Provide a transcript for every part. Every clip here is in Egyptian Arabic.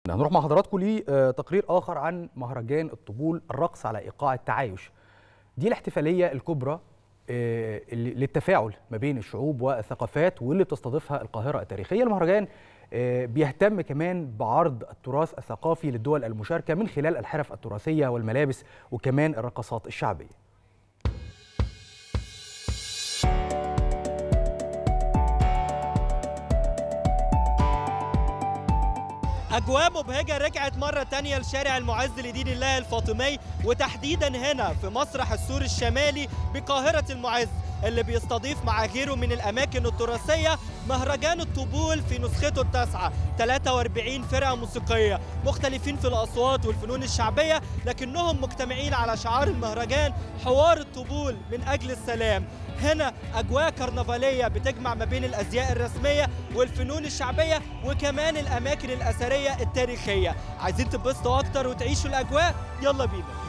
هنروح مع حضراتكم لتقرير اخر عن مهرجان الطبول الرقص على ايقاع التعايش دي الاحتفاليه الكبرى آه، اللي- للتفاعل ما بين الشعوب والثقافات واللي بتستضيفها القاهره التاريخيه المهرجان آه، بيهتم كمان بعرض التراث الثقافي للدول المشاركه من خلال الحرف التراثيه والملابس وكمان الرقصات الشعبيه أجواء مبهجة رجعت مرة تانية لشارع المعز لدين الله الفاطمي وتحديدا هنا في مسرح السور الشمالي بقاهرة المعز اللي بيستضيف مع غيره من الأماكن التراثية مهرجان الطبول في نسخته التاسعة 43 فرقة موسيقية مختلفين في الأصوات والفنون الشعبية لكنهم مجتمعين على شعار المهرجان حوار الطبول من أجل السلام هنا أجواء كرنفالية بتجمع ما بين الأزياء الرسمية والفنون الشعبية وكمان الأماكن الأثرية التاريخية عايزين تبسطوا أكتر وتعيشوا الأجواء يلا بينا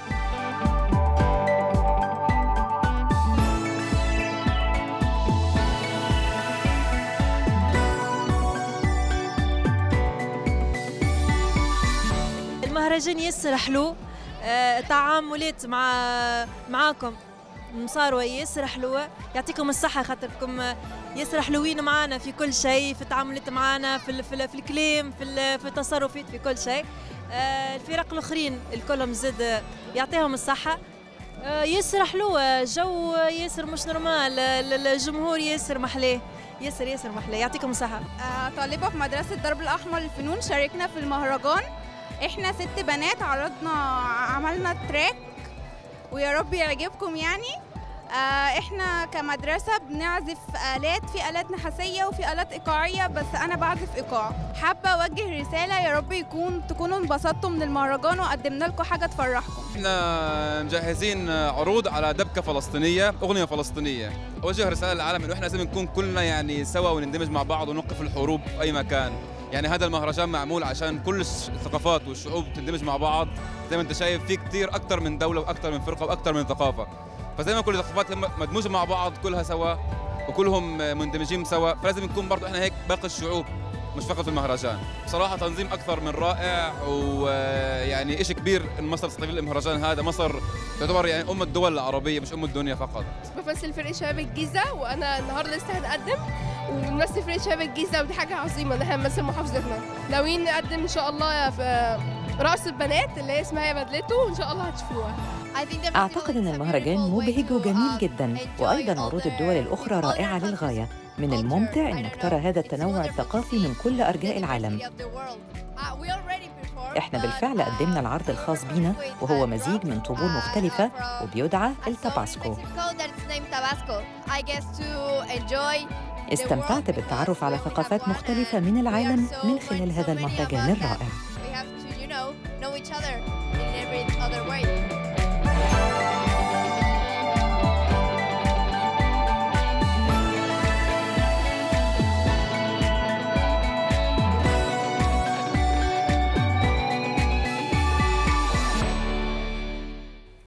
المهرجان ياسر حلو آه، تعاملات مع معاكم مصاروة ياسر حلوة يعطيكم الصحة خاطركم آه، ياسر حلوين معانا في كل شيء في التعاملات معانا في ال- في, ال- في الكلام في, ال- في التصرفات في كل شيء آه، الفرق الآخرين الكلهم زاد آه، يعطيهم الصحة آه، ياسر حلوة جو ياسر مش نورمال آه، ال- الجمهور ياسر محلاه ياسر ياسر محلاه يعطيكم الصحة آه، طالبة في مدرسة درب الأحمر للفنون شاركنا في المهرجان احنا ست بنات عرضنا عملنا تراك ويا رب يعجبكم يعني آه، احنا كمدرسة بنعزف آلات في آلات نحاسية وفي آلات إيقاعية بس أنا بعزف إيقاع حابة أوجه رسالة يا رب يكون تكونوا انبسطتوا من المهرجان وقدمنا لكم حاجة تفرحكم احنا مجهزين عروض على دبكه فلسطينيه اغنيه فلسطينيه اوجه رساله للعالم انه احنا لازم نكون كلنا يعني سوا ونندمج مع بعض ونوقف الحروب في اي مكان يعني هذا المهرجان معمول عشان كل الثقافات والشعوب تندمج مع بعض زي ما انت شايف في كتير اكثر من دوله واكثر من فرقه واكثر من ثقافه فزي ما كل الثقافات هم مدموجه مع بعض كلها سوا وكلهم مندمجين سوا فلازم نكون برضه احنا هيك باقي الشعوب مش فقط في المهرجان بصراحة تنظيم أكثر من رائع ويعني إشي كبير إن مصر تستغل المهرجان هذا مصر تعتبر يعني أم الدول العربية مش أم الدنيا فقط بمثل فرقة شباب الجيزة وأنا النهاردة لسه هنقدم وبنمثل فرقة شباب الجيزة ودي حاجة عظيمة إن احنا نمثل محافظتنا ناويين نقدم إن شاء الله في رقص البنات اللي هي اسمها يا بدلته وإن شاء الله هتشوفوها أعتقد أن المهرجان مبهج وجميل جدا وأيضا عروض الدول الأخرى رائعة للغاية من الممتع أنك ترى هذا التنوع الثقافي من كل أرجاء العالم إحنا بالفعل قدمنا العرض الخاص بينا وهو مزيج من طبول مختلفة وبيدعى التاباسكو استمتعت بالتعرف على ثقافات مختلفة من العالم من خلال هذا المهرجان الرائع We have to, you know, know each other in every other way.